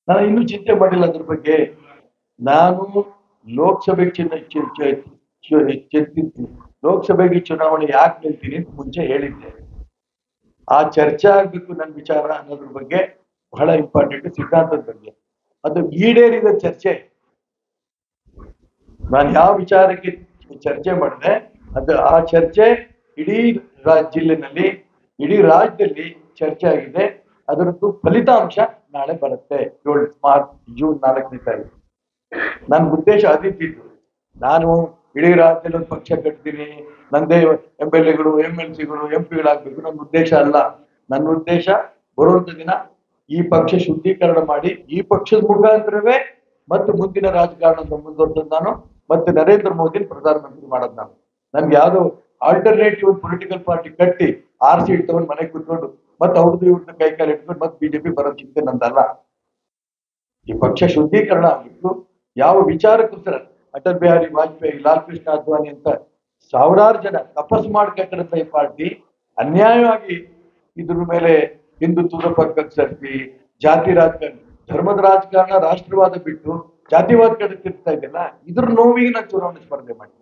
ನಾನು ಇನ್ನೂ ಚಿಂತೆ ಮಾಡಿಲ್ಲ ಅದ್ರ ಬಗ್ಗೆ ನಾನು ಲೋಕಸಭೆಗೆ ಚಿನ್ನ ಚಿ- ಚಿ- ಚಿ- ಚಿಂತಿದ್ದೀನಿ ಲೋಕಸಭೆಗೆ ಚುನಾವಣೆ ಯಾಕೆ ನಿಲ್ತೀನಿ ಅಂತ ಮುಂಚೆ ಹೇಳಿದ್ದೆ ಆ ಚರ್ಚೆ ಆಗ್ಬೇಕು ನನ್ನ ವಿಚಾರ ಅನ್ನೋದ್ರ ಬಗ್ಗೆ ಬಹಳ ಇಂಪಾರ್ಟೆಂಟ್ ಸಿದ್ಧಾಂತದ ಬಗ್ಗೆ ಅದು ಈಡೇರಿದ ಚರ್ಚೆ ನಾನು ಯಾವ ವಿಚಾರಕ್ಕೆ ಚರ್ಚೆ ಮಾಡಿದೆ ಅದು ಆ ಚರ್ಚೆ ಇಡೀ ರಾ- ಜಿಲ್ಲೆನಲ್ಲಿ ಇಡೀ ರಾಜ್ಯದಲ್ಲಿ ಚರ್ಚೆ ಆಗಿದೆ ಅದರದ್ದು ಫಲಿತಾಂಶ ನಾಳೆ ಬರುತ್ತೆ ಏಳು ಮಾರ್ಚ್ ಜೂನ್ ನಾಲ್ಕನೇ ತಾರೀಕು ನನ್ನ ಉದ್ದೇಶ ಅದಿದ್ದು ನಾನು ಇಡೀ ರಾಜ್ಯದಲ್ಲಿ ಒಂದು ಪಕ್ಷ ಕಟ್ತೀನಿ ನಂದೇ ಎಂ ಎಲ್ ಎಗಳು ಎಂ ಎಲ್ ಸಿಗಳು ಎಂ ಪಿಗಳಾಗ್ಬೇಕು ನನ್ನ ಉದ್ದೇಶ ಅಲ್ಲ ನನ್ನ ಉದ್ದೇಶ ಬರುವಂತ ದಿನ ಈ ಪಕ್ಷ ಶುದ್ಧೀಕರಣ ಮಾಡಿ ಈ ಪಕ್ಷದ ಮುಖಾಂತರವೇ ಮತ್ತು ಮುಂದಿನ ರಾಜಕಾರಣದ ಮುಂದುವರೆದ ನಾನು ಮತ್ತೆ ನರೇಂದ್ರ ಮೋದಿ ಪ್ರಧಾನಮಂತ್ರಿ ಮಾಡೋದು ನಾನು ನನ್ಗೆ ಯಾವ್ದೋ ಆಲ್ಟರ್ನೇಟಿವ್ ಪೊಲಿಟಿಕಲ್ ಪಾರ್ಟಿ ಕಟ್ಟಿ ಆರ್ ಸೀಟ್ ತಗೊಂಡು ಮನೆಗೆ ಕೂತ್ಕೊಂಡು ಮತ್ತೆ ಅವ್ರದ್ದು ಇವ್ರದ್ದು ಕೈ ಕಾಲು ಇಟ್ಕೊಂಡು ಮತ್ತೆ ಬಿಜೆಪಿ ಬರೋ ಚಿಂತೆ ನಂದಲ್ಲ ಈ ಪಕ್ಷ ಶುದ್ಧೀಕರಣ ಆಗಿತ್ತು ಯಾವ ವಿಚಾರಕ್ಕೋಸ್ಕರ ಅಟಲ್ ಬಿಹಾರಿ ವಾಜಪೇಯಿ ಲಾಲ್ ಕೃಷ್ಣ ಅದ್ವಾನಿ ಅಂತ ಸಾವಿರಾರು ಜನ ತಪಸ್ ಮಾಡ್ಕೊಂಡ್ರಂತ ಈ ಪಾರ್ಟಿ ಅನ್ಯಾಯವಾಗಿ ಇದ್ರ ಮೇಲೆ ಹಿಂದುತ್ವದ ಪಕ್ಕಕ್ಕೆ ಸರ್ತಿ ಜಾತಿ ರಾಜಕಾರಣ ಧರ್ಮದ ರಾಜಕಾರಣ ರಾಷ್ಟ್ರವಾದ ಬಿಟ್ಟು ಜಾತಿವಾದ ಕಡೆ ತಿರ್ತಾ ಇದೆಯಲ್ಲ ಇದ್ರ ನೋವಿಗೆ ನಾನು ಚುನಾವಣೆ ಸ್ಪರ್ಧೆ ಮಾಡಿ